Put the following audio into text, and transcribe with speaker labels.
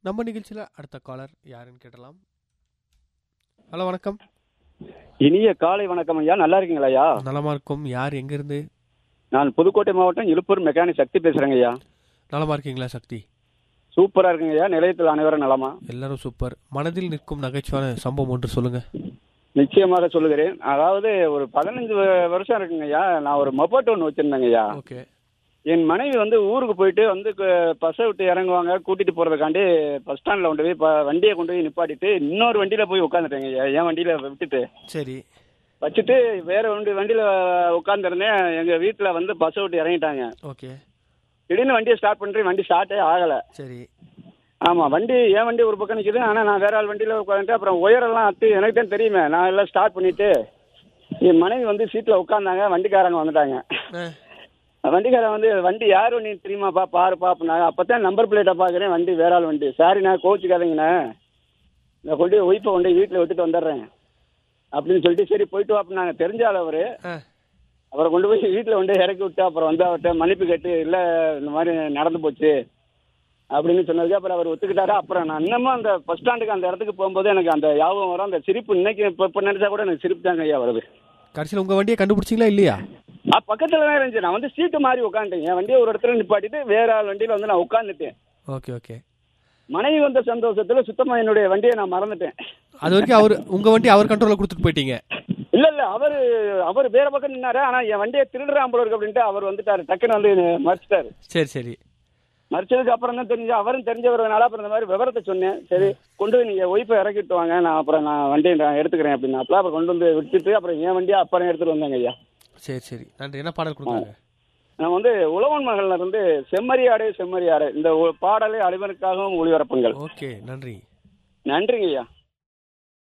Speaker 1: நம்ம நிகழ்ச்சியில் அடுத்த காலர் யாருன்னு கேட்டலாம் ஹலோ வணக்கம்
Speaker 2: இனிய காலை வணக்கம் ஐயா நல்லா இருக்கீங்களா ஐயா
Speaker 1: நலமா இருக்கும் யார் எங்கேருந்து
Speaker 2: நான் புதுக்கோட்டை மாவட்டம் இழுப்பூர் மெக்கானிக் சக்தி பேசுறேங்க ஐயா
Speaker 1: நலமா இருக்கீங்களா சக்தி
Speaker 2: சூப்பரா இருக்குங்க ஐயா நிலையத்தில் அனைவரும் நலமா
Speaker 1: எல்லாரும் சூப்பர் மனதில் நிற்கும் நகைச்சுவான சம்பவம் ஒன்று சொல்லுங்க
Speaker 2: நிச்சயமாக சொல்லுகிறேன் அதாவது ஒரு பதினஞ்சு வ- வருஷம் இருக்குங்க ஐயா நான் ஒரு மொபைல் ஒன்று வச்சிருந்தேங்க ஐயா
Speaker 1: ஓகே
Speaker 2: என் மனைவி வந்து ஊருக்கு போயிட்டு வந்து பஸ்ஸை விட்டு இறங்குவாங்க கூட்டிட்டு போறதுக்காண்டி பஸ் ஸ்டாண்ட்ல கொண்டு போய் ப- வண்டியை கொண்டு போய் நிப்பாட்டிட்டு இன்னொரு வண்டியில போய் உட்காந்துட்டேங்க ஐயா என் வண்டியில விட்டுட்டு
Speaker 1: சரி
Speaker 2: வச்சுட்டு வேற வண்டி வண்டியில உட்காந்துருந்தேன் எங்க வீட்டுல வந்து பஸ்ஸை விட்டு இறங்கிட்டாங்க
Speaker 1: ஓகே
Speaker 2: திடீர்னு வண்டியை ஸ்டார்ட் பண்றேன் வண்டி ஸ்டார்ட்டே ஆகல
Speaker 1: சரி
Speaker 2: ஆமா வண்டி என் வண்டி ஒரு பக்கம் நிக்குது ஆனா நான் வேற ஆள் வண்டியில உட்காந்துட்டு அப்புறம் உயரெல்லாம் அத்து எனக்கு தான் தெரியுமே நான் எல்லாம் ஸ்டார்ட் பண்ணிட்டு என் மனைவி வந்து சீட்ல உட்காந்தாங்க வண்டிக்காரங்க வந்துட்டாங்க
Speaker 1: ஆ,
Speaker 2: வண்டிக்காரன் வந்து வண்டி யார் வண்டி தெரியுமாப்பா பாருப்பா அப்படின்னாங்க அப்பதான் நம்பர் பிளேட்டை பாக்குறேன் வண்டி வேற ஆள் வண்டி சாரி நான் கோச்சுக்காதீங்கண்ணே நான் கொண்டு போய் ஒய்ஃபை கொண்டு போய் வீட்டுல விட்டுட்டு வந்துடுறேன் அப்படின்னு சொல்லிட்டு சரி போயிட்டு வா அப்படின்னாங்க தெரிஞ்ச ஆள் அவரு
Speaker 1: ஆ,
Speaker 2: அவரை கொண்டு போய் வீட்டில் கொண்டு இறக்கி விட்டு அப்புறம் வந்து அவர்கிட்ட மன்னிப்பு கேட்டு இல்லை இந்த மாதிரி நடந்து போச்சு அப்படின்னு சொன்னதுக்கு அப்புறம் அவர் ஒத்துக்கிட்டாரு அப்புறம் நான் இன்னமும் அந்த பஸ் ஸ்டாண்டுக்கு அந்த இடத்துக்கு போகும்போது எனக்கு அந்த ஞாபகம் வரும் அந்த சிரிப்பு இன்னைக்கு இப்போ இப்போ நினைச்சா கூட எனக்கு சிரிப்பு தாங்க ஐயா வருது
Speaker 1: கடைசியில் உங்க வண்டியை கண்டுபிடிச்சிங்களா இல்லையா
Speaker 2: ஆ பக்கத்தில் தான் இருந்துச்சு நான் வந்து சீட்டு மாதிரி உட்காந்துட்டேன் என் வண்டியை ஒரு இடத்துல நிப்பாட்டிட்டு வேற ஆள் வண்டியில் வந்து நான் உட்காந்துட்டேன்
Speaker 1: ஓகே ஓகே
Speaker 2: மனைவி வந்த சந்தோஷத்துல சுத்தமா என்னுடைய வண்டியை நான் மறந்துட்டேன்
Speaker 1: அது வரைக்கும் அவர் உங்க வண்டி அவர் கண்ட்ரோலில் கொடுத்துட்டு போயிட்டீங்க
Speaker 2: இல்ல இல்ல அவர் அவர் வேற பக்கம் நின்னாரு ஆனா என் வண்டியை திருடுறான் போல இருக்கு அப்படின்ட்டு அவர் வந்துட்டாரு டக்குன்னு வந்து மறைச்சிட்டாரு
Speaker 1: சரி சரி
Speaker 2: மறிச்சதுக்கு அப்புறம் தான் தெரிஞ்சு அவரும் தெரிஞ்சவரனால அப்புறம் இந்த மாதிரி விவரத்தை சொன்னேன் சரி கொண்டு போய் நீங்க ஒய்ஃபை இறக்கிட்டு வாங்க நான் அப்புறம் நான் வண்டியை நான் எடுத்துக்கிறேன் அப்படின்னாப்புல அப்புறம் கொண்டு வந்து விட்டுட்டு அப்புறம் என் வண்டியை அப்புறம் எடுத்துட்டு வந்தாங்க ஐயா
Speaker 1: சரி சரி நன்றி என்ன பாடல் கொடுத்தாங்க
Speaker 2: நான் வந்து உழவன் மகள்ல இருந்து செம்மறியாடே செம்மறியாடே இந்த ஒ- பாடலை அனைவருக்காகவும் ஒளிபரப்புங்கள்
Speaker 1: ஓகே நன்றி
Speaker 2: நன்றிங்க ஐயா